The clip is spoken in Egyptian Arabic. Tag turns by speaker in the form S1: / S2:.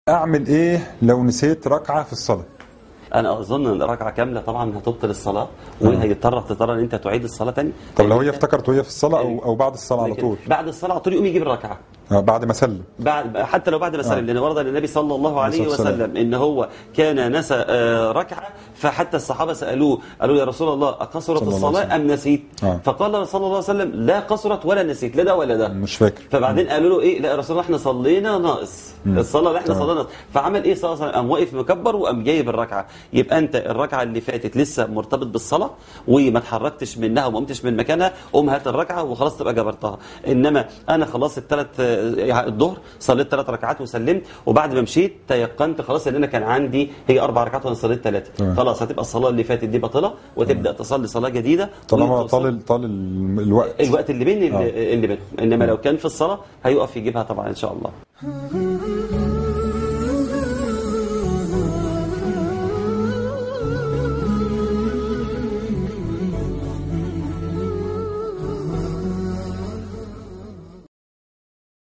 S1: اعمل ايه لو نسيت ركعه في الصلاه
S2: انا اظن ان ركعه كامله طبعا هتبطل الصلاه وهيضطر تضطر ان انت تعيد الصلاه تاني
S1: طب لو هي
S2: لأن أنت-
S1: افتكرت وهي في الصلاه او او بعد الصلاه على
S2: لكن
S1: طول
S2: بعد الصلاه على طول يقوم يجيب الركعه
S1: آه، بعد ما سلم
S2: بعد حتى لو بعد ما سلم
S1: آه.
S2: لان ورد للنبي صلى الله عليه
S1: عليه الصلاة
S2: وسلم ان هو كان نسى آه، ركعه فحتى الصحابه سالوه قالوا يا رسول الله اقصرت
S1: صلى الله عليه
S2: الصلاه ام نسيت؟
S1: آه.
S2: فقال صلى الله عليه وسلم لا قصرت ولا نسيت لا ده ولا ده
S1: مش فاكر
S2: فبعدين قالوا له ايه لا يا رسول الله احنا صلينا ناقص الصلاه اللي احنا
S1: تمام.
S2: صلينا ناقص فعمل ايه صلى الله عليه وسلم قام واقف مكبر وقام جايب الركعه يبقى انت الركعه اللي فاتت لسه مرتبط بالصلاه وما اتحركتش منها وما قمتش من مكانها قوم هات الركعه وخلاص تبقى جبرتها انما انا خلاص الثلاث الظهر صليت ثلاث ركعات وسلمت وبعد ما مشيت تيقنت خلاص ان انا كان عندي هي اربع ركعات وانا صليت ثلاثه
S1: تمام.
S2: خلاص هتبقى الصلاه اللي فاتت دي باطله وتبدا تصلي صلاه جديده
S1: طالما
S2: وتوصل-
S1: طال طال ال- الوقت
S2: الوقت اللي بين
S1: آه.
S2: اللي, اللي بينهم انما لو كان في الصلاه هيقف يجيبها طبعا ان شاء الله